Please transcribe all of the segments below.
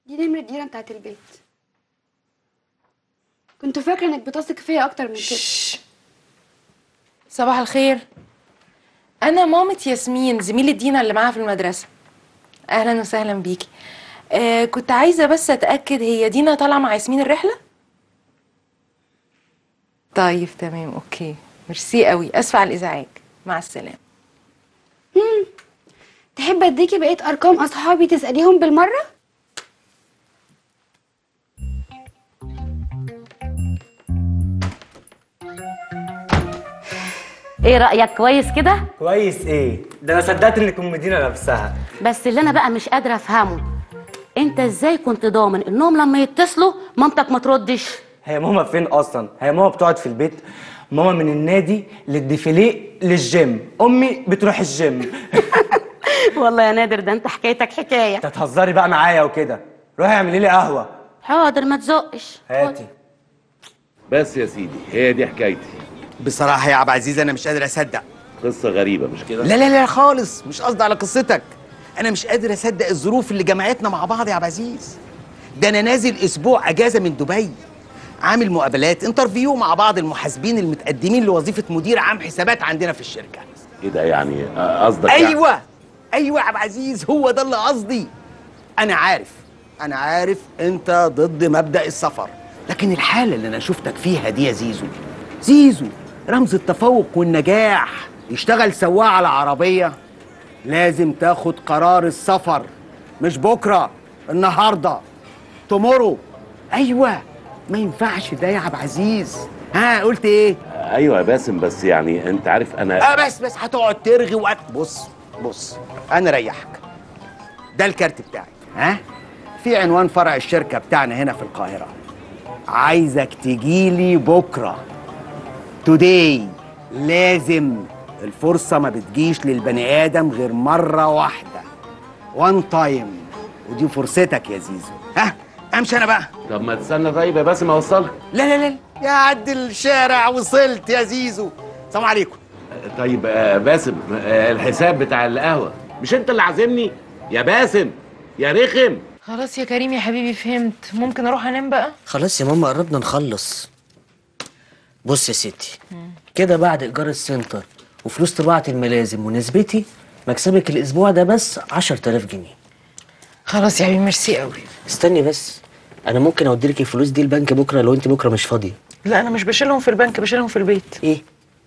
دي نمرة دينا بتاعت البيت كنت فاكرة انك بتثق فيا اكتر من كده صباح الخير انا مامة ياسمين زميلة دينا اللي معاها في المدرسة اهلا وسهلا بيكي آه كنت عايزة بس اتأكد هي دينا طالعة مع ياسمين الرحلة طيب تمام اوكي ميرسي قوي اسفة على الازعاج مع السلامة تحب اديكي بقية ارقام اصحابي تسأليهم بالمرة ايه رأيك كويس كده كويس ايه ده انا صدقت ان ام دينا لابسها بس اللي انا بقى مش قادرة افهمه انت ازاي كنت ضامن انهم لما يتصلوا مامتك ما تردش هي ماما فين اصلا هي ماما بتقعد في البيت ماما من النادي للديفيليه للجيم امي بتروح الجيم والله يا نادر ده انت حكايتك حكاية انت هتهزري بقى معايا وكده روحي اعملي لي قهوه حاضر ما تزقش هاتي بس يا سيدي هي دي حكايتي بصراحة يا عبد العزيز أنا مش قادر أصدق قصة غريبة مش كده؟ لا لا لا خالص مش قصدي على قصتك أنا مش قادر أصدق الظروف اللي جمعتنا مع بعض يا عبد العزيز ده أنا نازل أسبوع أجازة من دبي عامل مقابلات انترفيو مع بعض المحاسبين المتقدمين لوظيفة مدير عام حسابات عندنا في الشركة ايه ده يعني آه، قصدك يعني- أيوة أيوة يا عبد العزيز هو ده اللي قصدي أنا عارف أنا عارف أنت ضد مبدأ السفر لكن الحالة اللي أنا شفتك فيها دي يا زيزو زيزو رمز التفوق والنجاح يشتغل سواق على عربية لازم تاخد قرار السفر مش بكرة النهاردة تمرو أيوة ما ينفعش ده يا عبد العزيز ها قلت ايه؟ ايوه يا باسم بس يعني انت عارف انا اه بس بس هتقعد ترغي وقت بص بص انا ريحك ده الكارت بتاعي ها في عنوان فرع الشركه بتاعنا هنا في القاهره عايزك تجيلي بكره توداي لازم الفرصه ما بتجيش للبني ادم غير مره واحده وان تايم ودي فرصتك يا زيزو ها امشي انا بقى طب ما تستنى طيب يا باسم اوصلك لا لا لا يا عد الشارع وصلت يا زيزو السلام عليكم طيب آه، باسم آه، الحساب بتاع القهوة مش انت اللي عازمني يا باسم يا رخم خلاص يا كريم يا حبيبي فهمت ممكن اروح انام بقى خلاص يا ماما قربنا نخلص بص يا ستي كده بعد ايجار السنتر وفلوس طباعة الملازم ونسبتي مكسبك الاسبوع ده بس 10000 جنيه خلاص يا حبيبي ميرسي قوي استني بس انا ممكن اوديلك الفلوس دي البنك بكره لو انت بكره مش فاضيه لا انا مش بشيلهم في البنك بشيلهم في البيت ايه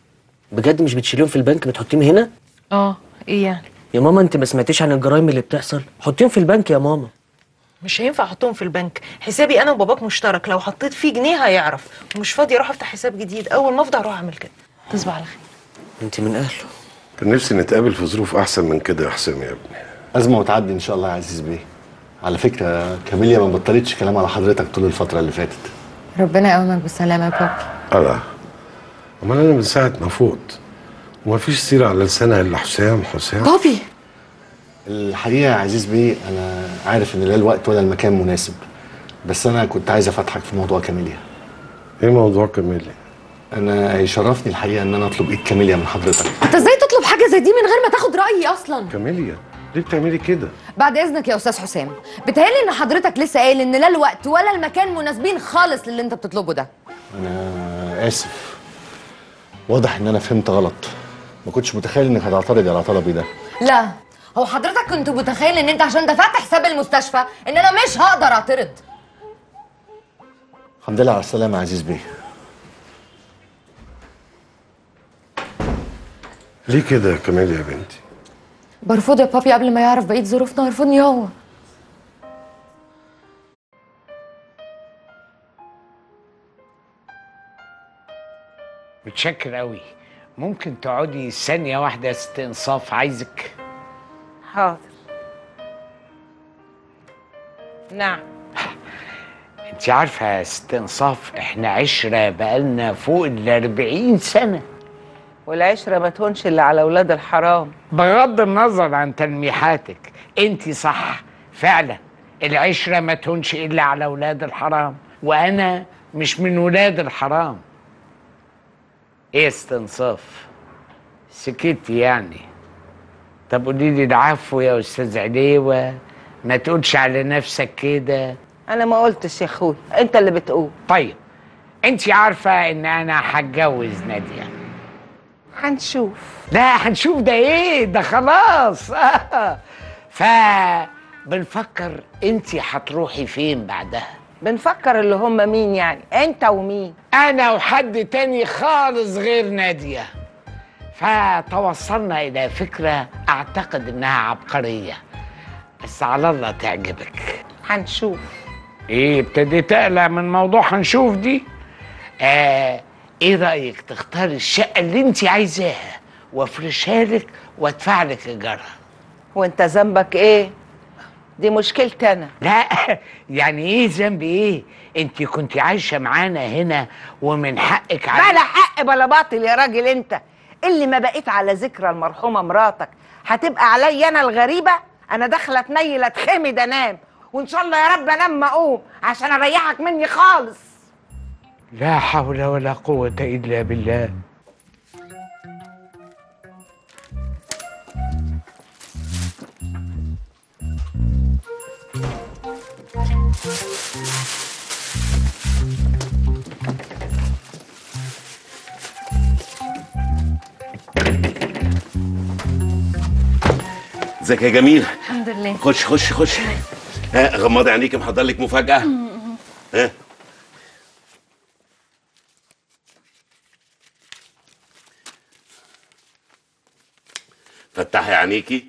بجد مش بتشيليهم في البنك بتحطيهم هنا اه ايه يعني يا ماما انت ما سمعتيش عن الجرايم اللي بتحصل حطيهم في البنك يا ماما مش هينفع احطهم في البنك حسابي انا وباباك مشترك لو حطيت فيه جنيه هيعرف ومش فاضي اروح افتح حساب جديد اول ما افضى اروح اعمل كده تصبح على خير انت من اهله كان نفسي نتقابل في ظروف احسن من كده يا حسام يا ابني أزمة وتعدي إن شاء الله يا عزيز بيه على فكرة كاميليا ما بطلتش كلام على حضرتك طول الفترة اللي فاتت ربنا يقومك بالسلامه يا بابي اه امال انا من ساعه ما فوت وما فيش سيره على لسانها الا حسام حسام بابي الحقيقة يا عزيز بيه أنا عارف إن لا الوقت ولا المكان مناسب بس أنا كنت عايز أفتحك في موضوع كاميليا ايه موضوع كاميليا؟ أنا يشرفني الحقيقة إن أنا أطلب إيد كاميليا من حضرتك انت ازاي تطلب حاجه زي دي من غير ما تاخد رايي اصلا كاميليا ليه بتعملي كده؟ بعد اذنك يا استاذ حسام بتهيألي ان حضرتك لسه قايل ان لا الوقت ولا المكان مناسبين خالص للي انت بتطلبه ده أنا آسف واضح إن أنا فهمت غلط ما كنتش متخيل إنك هتعترضي على طلبي ده لا هو حضرتك كنت متخيل ان انت عشان دفعت حساب المستشفى ان انا مش هقدر اعترض الحمد لله على السلامة يا عزيز بيه ليه كده يا كاميليا يا بنتي؟ برفضه يا بابي قبل ما يعرف بقيه ظروفنا ويرفضني هو متشكر قوي ممكن تقعدي ثانية واحدة يا ست إنصاف عايزك حاضر نعم انت عارفة يا ست إنصاف احنا عشرة بقالنا فوق ال 40 سنة والعشرة ما تهونش اللي على ولاد الحرام بغض النظر عن تلميحاتك انت صح فعلا العشرة ما تهونش إلا على ولاد الحرام وأنا مش من ولاد الحرام ايه استنصاف سكت يعني طب قولي لي العفو يا استاذ عليوه ما تقولش على نفسك كده انا ما قلتش يا اخوي انت اللي بتقول طيب انت عارفه ان انا هتجوز ناديه هنشوف لا هنشوف ده ايه ده خلاص آه. ف بنفكر انت هتروحي فين بعدها بنفكر اللي هم مين يعني انت ومين انا وحد تاني خالص غير ناديه فتوصلنا الى فكره اعتقد انها عبقريه بس على الله تعجبك هنشوف ايه ابتديت اقلق من موضوع هنشوف دي آه ايه رايك تختاري الشقه اللي انت عايزاها وافرشها لك وادفع لك ايجارها وانت ذنبك ايه دي مشكلتي انا لا يعني ايه ذنب ايه انت كنت عايشه معانا هنا ومن حقك على بلا حق بلا باطل يا راجل انت اللي ما بقيت على ذكرى المرحومه مراتك هتبقى عليا انا الغريبه انا داخله اتنيل اتخمد انام وان شاء الله يا رب انام ما اقوم عشان اريحك مني خالص لا حول ولا قوه الا بالله ازيك يا جميل الحمد لله خش خش خش ها غمضي عينيك محضر لك مفاجأة ها فتحي عينيكي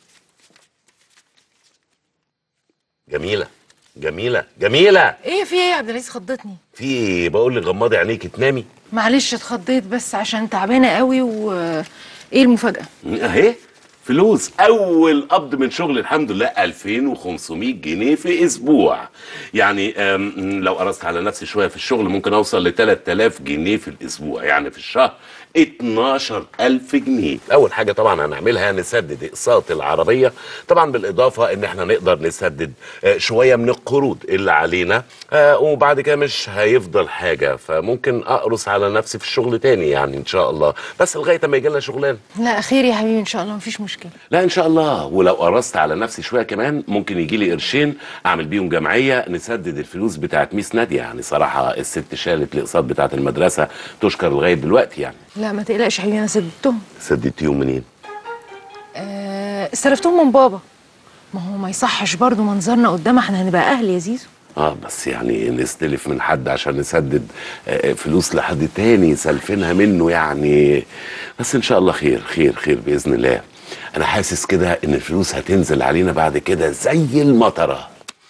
جميلة جميلة جميلة ايه في ايه يا عبد العزيز خضتني في ايه بقول لك غمضي عينيكي تنامي معلش اتخضيت بس عشان تعبانه قوي و ايه المفاجاه اهي فلوس اول قبض من شغل الحمد لله 2500 جنيه في اسبوع يعني أم، لو قرصت على نفسي شويه في الشغل ممكن اوصل ل 3000 جنيه في الاسبوع يعني في الشهر 12000 جنيه اول حاجه طبعا هنعملها نسدد اقساط العربيه طبعا بالاضافه ان احنا نقدر نسدد آه، شويه من القروض اللي علينا آه، وبعد كده مش هيفضل حاجه فممكن اقرص على نفسي في الشغل تاني يعني ان شاء الله بس لغايه ما يجي لنا شغلانه لا خير يا حبيبي ان شاء الله مفيش مشكله لا ان شاء الله ولو قرصت على نفسي شويه كمان ممكن يجي لي قرشين اعمل بيهم جمعيه نسدد الفلوس بتاعت ميس ناديه يعني صراحه الست شالت الاقساط بتاعت المدرسه تشكر لغايه دلوقتي يعني لا ما تقلقش يا حبيبي انا سددتهم سددتيهم منين آه استلفتهم من بابا ما هو ما يصحش برضو منظرنا قدام احنا هنبقى اهل يا زيزو اه بس يعني نستلف من حد عشان نسدد آه، فلوس لحد تاني سالفينها منه يعني بس ان شاء الله خير خير خير باذن الله انا حاسس كده ان الفلوس هتنزل علينا بعد كده زي المطره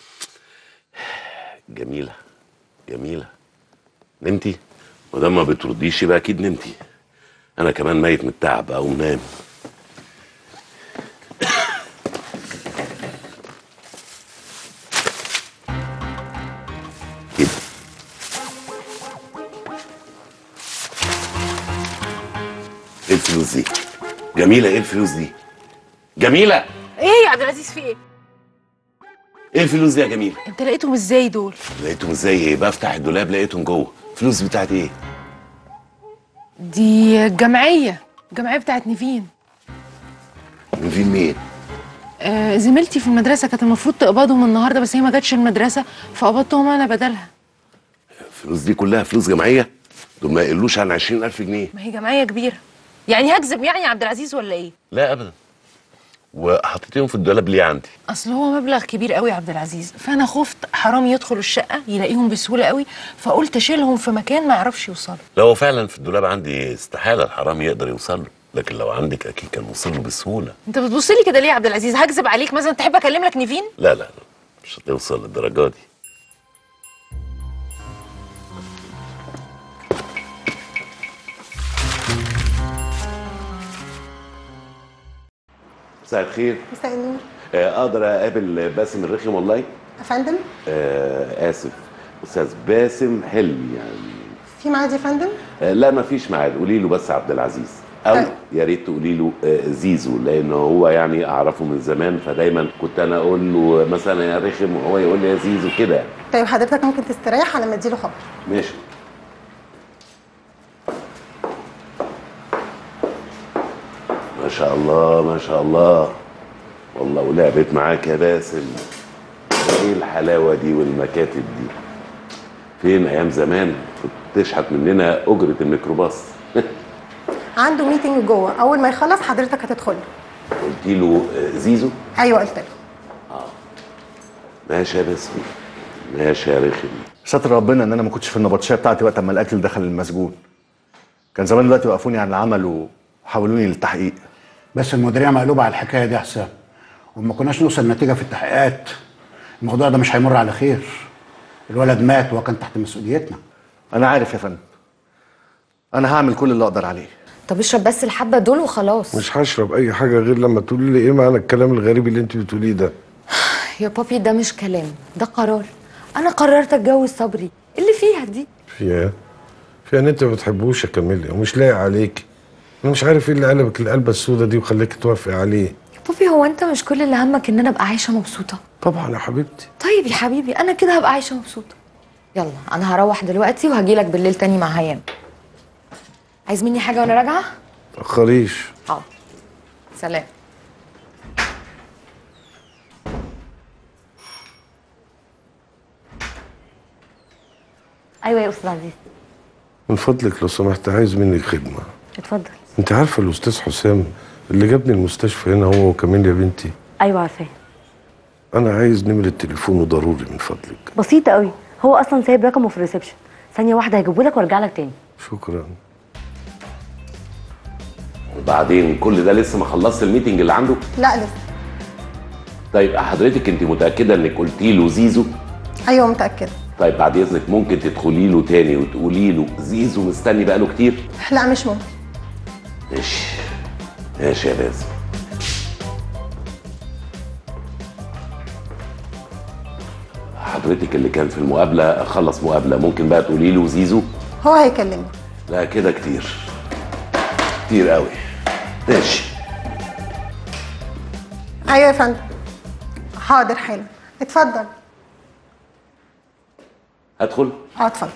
جميله جميله نمتي وده ما بترديش يبقى اكيد نمتي انا كمان ميت من التعب اقوم نام كده ايه الفلوس دي جميله ايه الفلوس دي جميله ايه يا عبد العزيز في ايه ايه الفلوس دي يا جميله انت لقيتهم ازاي دول لقيتهم ازاي ايه بفتح الدولاب لقيتهم جوه فلوس بتاعت ايه دي الجمعيه الجمعيه بتاعت نيفين من فين مين آه زميلتي في المدرسه كانت المفروض تقبضهم النهارده بس هي ما جاتش المدرسه فقبضتهم انا بدلها الفلوس دي كلها فلوس جمعيه دول ما يقلوش عن 20000 جنيه ما هي جمعيه كبيره يعني هكذب يعني يا عبد العزيز ولا ايه لا ابدا وحطيتيهم في الدولاب ليه عندي اصل هو مبلغ كبير قوي يا عبد العزيز فانا خفت حرامي يدخلوا الشقه يلاقيهم بسهوله قوي فقلت اشيلهم في مكان ما يعرفش يوصلوا لو هو فعلا في الدولاب عندي استحاله الحرام يقدر يوصل له لكن لو عندك اكيد كان وصل له بسهوله انت بتبص لي كده ليه يا عبد العزيز هكذب عليك مثلا تحب اكلم لك نيفين لا لا لا مش هتوصل للدرجه دي مساء الخير مساء النور آه، اقدر اقابل باسم الرخم والله يا فندم آه اسف استاذ باسم حلمي يعني في ميعاد يا فندم آه لا ما فيش ميعاد قولي له بس عبد العزيز او طيب. يا ريت تقولي له آه زيزو لان هو يعني اعرفه من زمان فدايما كنت انا اقول له مثلا يا رخم وهو يقول لي يا زيزو كده يعني. طيب حضرتك ممكن تستريح على ما اديله خبر ماشي ما شاء الله ما شاء الله والله ولعبت معاك يا باسم ايه الحلاوه دي والمكاتب دي فين ايام زمان كنت تشحت مننا اجره الميكروباص عنده ميتنج جوه اول ما يخلص حضرتك هتدخل قلت له آه، زيزو ايوه قلت له ماشي يا باسم ماشي يا رخم ستر ربنا ان انا ما كنتش في النبطشيه بتاعتي وقت ما الاكل دخل المسجون كان زمان دلوقتي وقفوني عن العمل وحولوني للتحقيق بس المديريه مقلوبه على الحكايه دي يا حسام وما كناش نوصل نتيجه في التحقيقات الموضوع ده مش هيمر على خير الولد مات وكان تحت مسؤوليتنا انا عارف يا فندم انا هعمل كل اللي اقدر عليه طب اشرب بس الحبه دول وخلاص مش هشرب اي حاجه غير لما تقولي لي ايه معنى الكلام الغريب اللي انت بتقوليه ده يا بابي ده مش كلام ده قرار انا قررت اتجوز صبري اللي فيها دي في ايه في ان انت ما بتحبوش يا كاميليا ومش لايق عليك انا مش عارف ايه اللي قلبك القلبه السوداء دي وخلاك توافقي عليه يا بابي هو انت مش كل اللي همك ان انا ابقى عايشه مبسوطه طبعا يا حبيبتي طيب يا حبيبي انا كده هبقى عايشه مبسوطه يلا انا هروح دلوقتي وهجيلك بالليل تاني مع هيام عايز مني حاجه وانا راجعه تأخريش حاضر سلام ايوه يا استاذ عزيز من فضلك لو سمحت عايز منك خدمه اتفضل انت عارفه الاستاذ حسام اللي جابني المستشفى هنا هو وكاميليا بنتي ايوه عارفاه انا عايز نمره تليفونه ضروري من فضلك بسيطه قوي هو اصلا سايب رقمه في الريسبشن ثانيه واحده هيجيبه لك وارجع لك تاني شكرا وبعدين كل ده لسه ما خلصت الميتنج اللي عنده لا لسه طيب حضرتك انت متاكده انك قلتي له زيزو ايوه متاكده طيب بعد اذنك ممكن تدخلي له تاني وتقولي له زيزو مستني بقاله كتير لا مش ممكن ماشي ماشي يا باسم حضرتك اللي كان في المقابله خلص مقابله ممكن بقى تقولي له زيزو هو هيكلمني لا كده كتير كتير قوي ماشي ايوه يا فندم حاضر حالا اتفضل ادخل اه اتفضل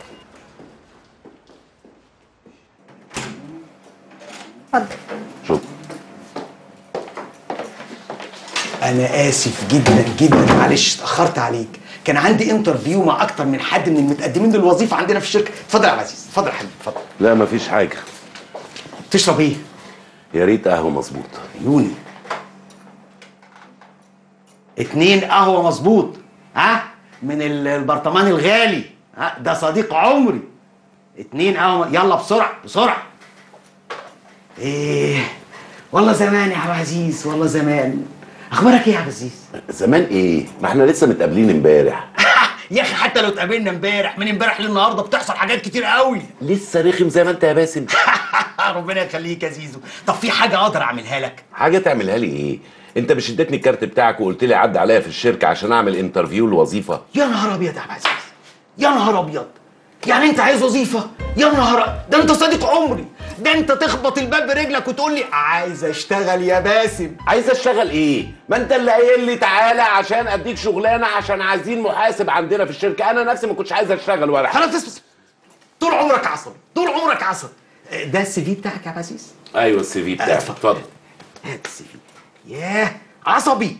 اتفضل شكرا انا اسف جدا جدا معلش اتاخرت عليك كان عندي انترفيو مع اكتر من حد من المتقدمين للوظيفه عندنا في الشركه اتفضل يا عبد العزيز اتفضل يا حبيبي اتفضل لا مفيش حاجه تشرب ايه يا ريت قهوه مظبوط عيوني اتنين قهوه مظبوط ها من ال- البرطمان الغالي ها ده صديق عمري اتنين قهوه يلا بسرعه بسرعه ايه والله زمان يا عبد العزيز والله زمان اخبارك ايه يا عبد العزيز زمان ايه ما احنا لسه متقابلين امبارح يا اخي حتى لو اتقابلنا امبارح من امبارح للنهارده بتحصل حاجات كتير قوي لسه رخم زي ما انت يا باسم ربنا يخليك يا زيزو طب في حاجه اقدر اعملها لك حاجه تعملها لي ايه انت مش اديتني الكارت بتاعك وقلت لي عدى عليا في الشركه عشان اعمل انترفيو الوظيفه يا نهار ابيض يا عبد العزيز يا نهار ابيض يعني انت عايز وظيفه يا نهار ده انت صديق عمري ده انت تخبط الباب برجلك وتقول لي عايز اشتغل يا باسم عايز اشتغل ايه ما انت اللي قايل لي تعالى عشان اديك شغلانه عشان عايزين محاسب عندنا في الشركه انا نفسي ما كنتش عايز اشتغل ولا حاجه خلاص بس بس طول عمرك عصبي طول عمرك عصبي اه، ده السي في بتاعك يا عبد العزيز ايوه السي في بتاعك اتفضل هات السي في ياه عصبي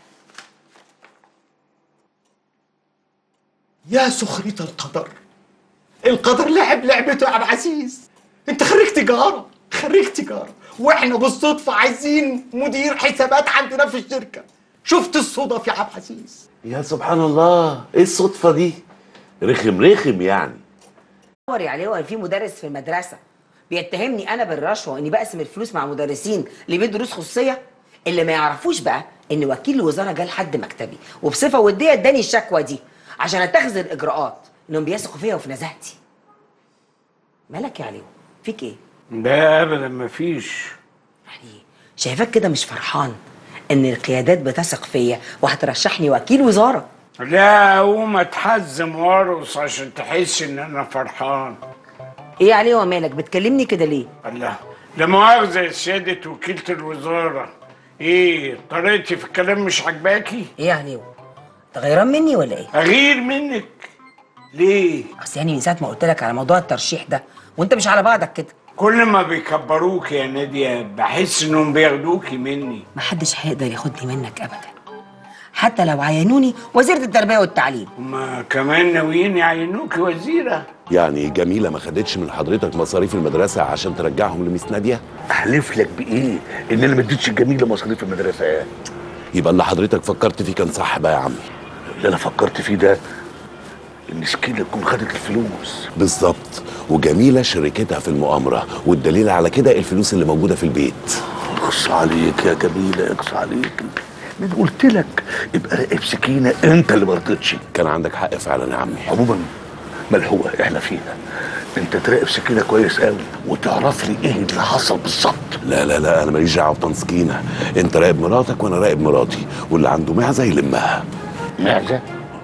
يا سخرية القدر القدر لعب لعبته يا عبد العزيز انت خريج تجارة خريج تجارة واحنا بالصدفة عايزين مدير حسابات عندنا في الشركة شفت الصدف يا عبد العزيز يا سبحان الله ايه الصدفه دي رخم رخم يعني دوري عليه هو في مدرس في المدرسه بيتهمني انا بالرشوه واني بقسم الفلوس مع مدرسين اللي بيدوا دروس خصوصيه اللي ما يعرفوش بقى ان وكيل الوزاره جه لحد مكتبي وبصفه وديه اداني الشكوى دي عشان اتخذ الاجراءات انهم بيثقوا فيا وفي نزاهتي مالك يا عليو فيك ايه لا ابدا مفيش شايفاك كده مش فرحان ان القيادات بتثق فيا وهترشحني وكيل وزاره لا قوم اتحزم وارقص عشان تحس ان انا فرحان ايه يا عليو مالك بتكلمني كده ليه الله لا مؤاخذة يا سيادة وكيلة الوزارة ايه طريقتي في الكلام مش عجباكي؟ ايه يا عليو انت غيران مني ولا ايه اغير منك ليه؟ اصل يعني من ساعه ما قلت لك على موضوع الترشيح ده وانت مش على بعضك كده كل ما بيكبروك يا نادية بحس انهم بياخدوكي مني محدش هيقدر ياخدني منك ابدا حتى لو عينوني وزيره التربيه والتعليم هما كمان ناويين يعينوكي وزيره يعني جميله ما خدتش من حضرتك مصاريف المدرسه عشان ترجعهم لميس ناديه احلف لك بايه ان انا ما اديتش الجميله مصاريف المدرسه يعني يبقى اللي حضرتك فكرت فيه كان صح بقى يا عمي اللي انا فكرت فيه ده ان سكينه تكون خدت الفلوس بالظبط وجميله شركتها في المؤامره والدليل على كده الفلوس اللي موجوده في البيت اقص عليك يا جميله اقص عليك ما انا قلت لك ابقى راقب سكينه انت اللي ما رضيتش كان عندك حق فعلا يا عمي عموما ملحوقه احنا فيها انت تراقب سكينه كويس قوي وتعرف لي ايه اللي حصل بالظبط لا لا لا انا ماليش دعوه بتنسكينه انت راقب مراتك وانا راقب مراتي واللي عنده معزه يلمها معزه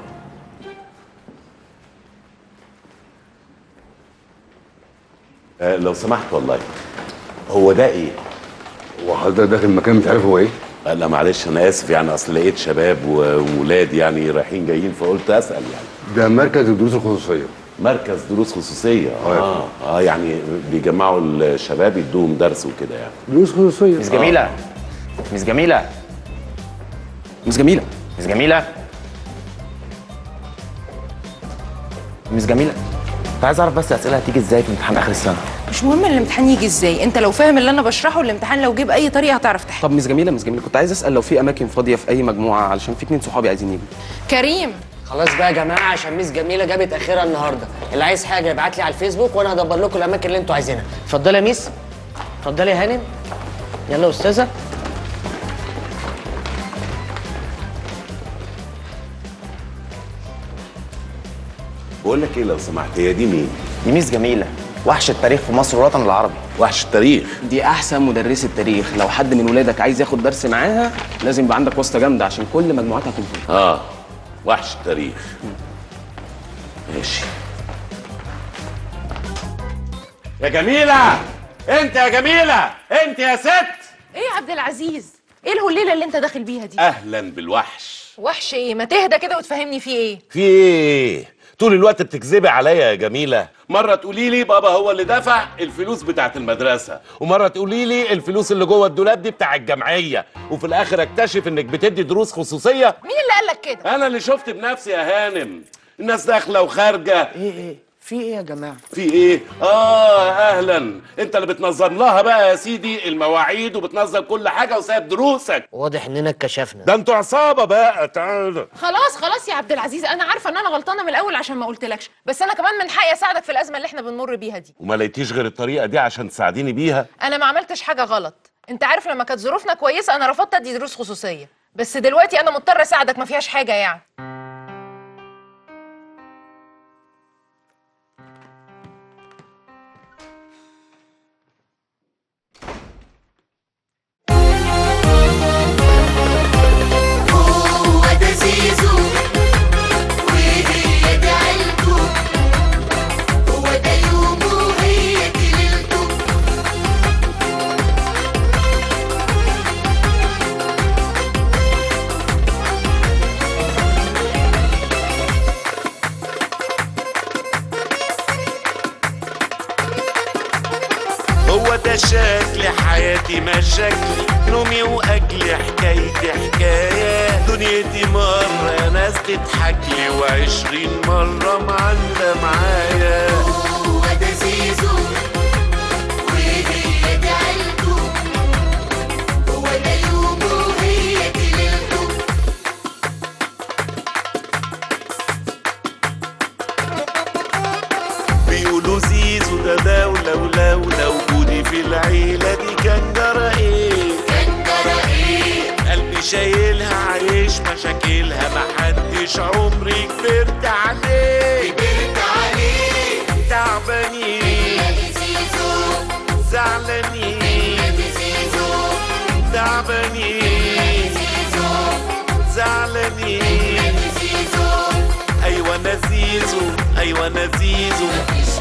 آه لو سمحت والله هو ده ايه هو حضرتك داخل المكان مش عارف هو ايه آه لا معلش انا اسف يعني اصل لقيت شباب وولاد يعني رايحين جايين فقلت اسال يعني ده مركز الدروس الخصوصيه مركز دروس خصوصيه اه اه يعني بيجمعوا الشباب يدوهم درس وكده يعني دروس خصوصيه مس جميلة مس جميلة مس جميلة مس جميلة مس جميلة كنت عايز اعرف بس اسئله هتيجي ازاي في امتحان اخر السنه مش مهم الامتحان يجي ازاي انت لو فاهم اللي انا بشرحه الامتحان لو جه باي طريقه هتعرف تحل طب مس جميلة مس جميلة كنت عايز اسال لو في اماكن فاضيه في اي مجموعه علشان في اتنين صحابي عايزين يجوا كريم خلاص بقى يا جماعه عشان ميس جميله جابت اخرها النهارده اللي عايز حاجه يبعت لي على الفيسبوك وانا هدبر لكم الاماكن اللي انتوا عايزينها اتفضلي يا ميس اتفضلي يا هانم يلا يا استاذه بقول لك ايه لو سمحت هي دي مين دي ميس جميله وحش التاريخ في مصر والوطن العربي وحش التاريخ دي احسن مدرسه تاريخ لو حد من ولادك عايز ياخد درس معاها لازم يبقى عندك واسطه جامده عشان كل مجموعاتها تكون اه وحش التاريخ ماشي يا جميلة انت يا جميلة انت يا ست ايه يا عبد العزيز ايه الهليله اللي انت داخل بيها دي اهلا بالوحش وحش ايه ما تهدى كده وتفهمني فيه ايه في ايه طول الوقت بتكذبي عليا يا جميله مره تقولي لي بابا هو اللي دفع الفلوس بتاعت المدرسه ومره تقولي لي الفلوس اللي جوه الدولاب دي بتاع الجمعيه وفي الاخر اكتشف انك بتدي دروس خصوصيه مين اللي قال لك كده انا اللي شفت بنفسي يا هانم الناس داخله وخارجه ايه ايه في ايه يا جماعه في ايه اه اهلا انت اللي بتنظم لها بقى يا سيدي المواعيد وبتنظم كل حاجه وسايب دروسك واضح اننا اتكشفنا ده انتوا عصابه بقى تعالى خلاص خلاص يا عبد العزيز انا عارفه ان انا غلطانه من الاول عشان ما قلتلكش بس انا كمان من حقي اساعدك في الازمه اللي احنا بنمر بيها دي وما لقيتيش غير الطريقه دي عشان تساعديني بيها انا ما عملتش حاجه غلط انت عارف لما كانت ظروفنا كويسه انا رفضت ادي دروس خصوصيه بس دلوقتي انا مضطر اساعدك ما فيهاش حاجه يعني هو ده زيزو وهي دي عيلته هو ده يومه وهي دي ليلته هو ده شكل حياتي مشاكلي نومي واكلي حكايتي حكايه دنيتي مره ناس تضحك لي وعشرين مره معلقه معايا هو ده زيزو وهي دي عيلته هو ده يومه وهي دي ليلته بيقولوا زيزو ده دولة ولولا وجودي في العيلة دي كان جرى ايه كان جرى ايه قلبي شايلها عايش مشاكلها محدش عمري كبرت عليه كبرت عليه تعبانين زيزو زعلانين زيزو تعبانين زعلانين زيزو ايوه انا زيزو ايوه انا زيزو